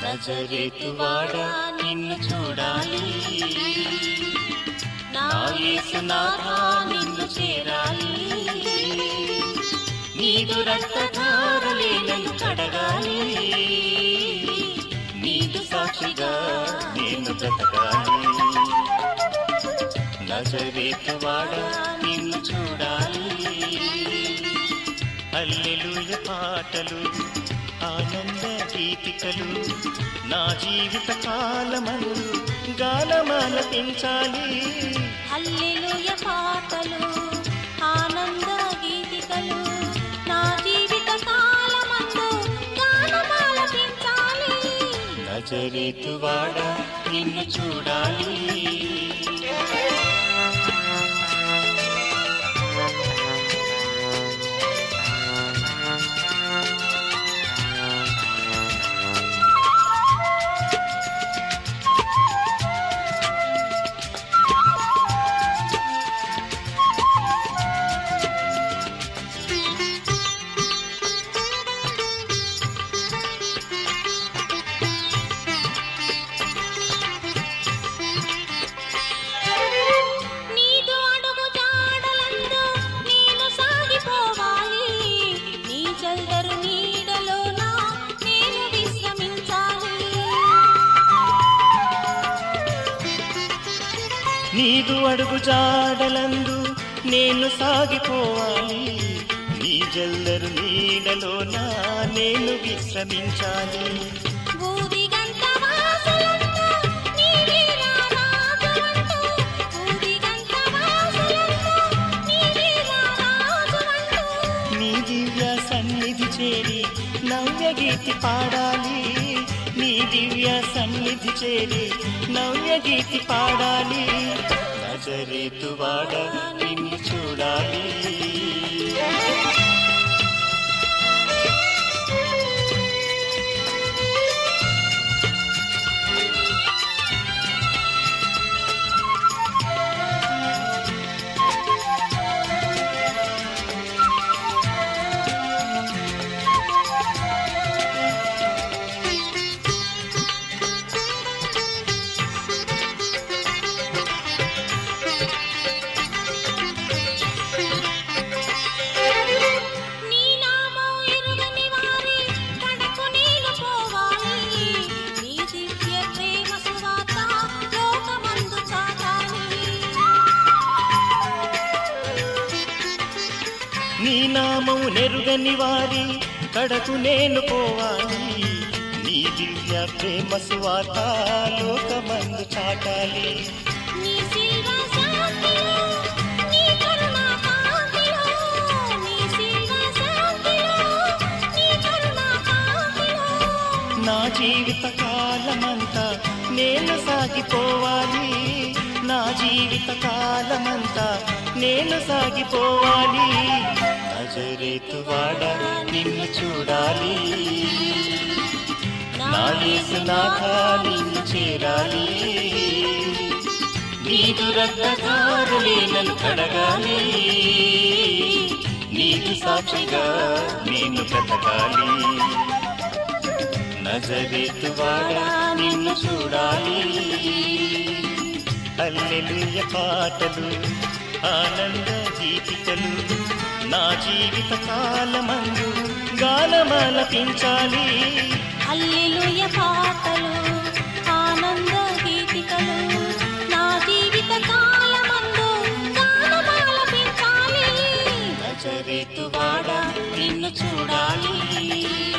నజరేతువాడా నిన్ను చూడాలి నా యేసునాథా నిన్ను చేరాలి నీదు రక్తధారలే నన్ను కడగాలి నీదు సాక్షిగా నేను బ్రతకాలి నజరేతువాడా నిన్ను చూడాలి హల్లెలూయ పాటలు ఆనంద గీతికలు నా జీవిత కాలమందు గానమాలపించాలి హల్లెలూయ పాటలు ఆనంద గీతికలు నా జీవిత కాలమందు గానమాలపించాలి నజరేతువాడా నిన్ను చూడాలి నీదు అడుగు జాడలందు నేను సాగిపోవాలి నీ చల్దరు నీడలోన నేను విశ్రమించాలి నీదు అడుగు జాడలందు నేను సాగిపోవాలి నీ జల్లరు నీడలోనా నేను విశ్రమించాలి ఊదిగంత వాసులంతా నీవేరా రాజువంటూ ఊదిగంత వాసులంతా నీవేరా రాజువంటూ నీ దివ్య సన్నిధి చేరి నవ్య గీతి పాడాలి నీ దివ్య సన్నిధి చేరి నవ్య గీతి పాడాలి నజరేతువాడ నిన్ను చూడాలి నీ నామం ఎరుగని వారి కడకు నేను పోవాలి నీ దివ్య ప్రేమ సువాత లోకమందు చాటాలి నీ నామము నెరుగని వారి కడకు నేను పోవాలి నీ దివ్య ప్రేమ సువాత లోకమందు చాటాలి నీ శిల్వ శాంతిలో నీ కరుణా కాంతిలో నీ శిల్వ శాంతిలో నీ కరుణా కాంతిలో నా జీవిత కాలమంతా నేను సాగిపోవాలి నా జీవిత కాలమంతా నేను సాగిపోవాలి నజరేతువాడ నిన్ను చూడాలి నా యేసునాథ నిన్ను చేరాలి నీదు రక్తధారులే నన్ను కడగాలి నీకు సాక్షిగా నేను బ్రతకాలి నజరేతువాడా నిన్ను చూడాలి హల్లెలూయ పాటలు ఆనంద గీతికలు నా జీవిత కాలమందు గానమాలపించాలి హల్లెలూయ పాటలు ఆనంద గీతికలు నా జీవిత కాలమందు గానమాలపించాలి నజరేతువాడా నిన్ను చూడాలి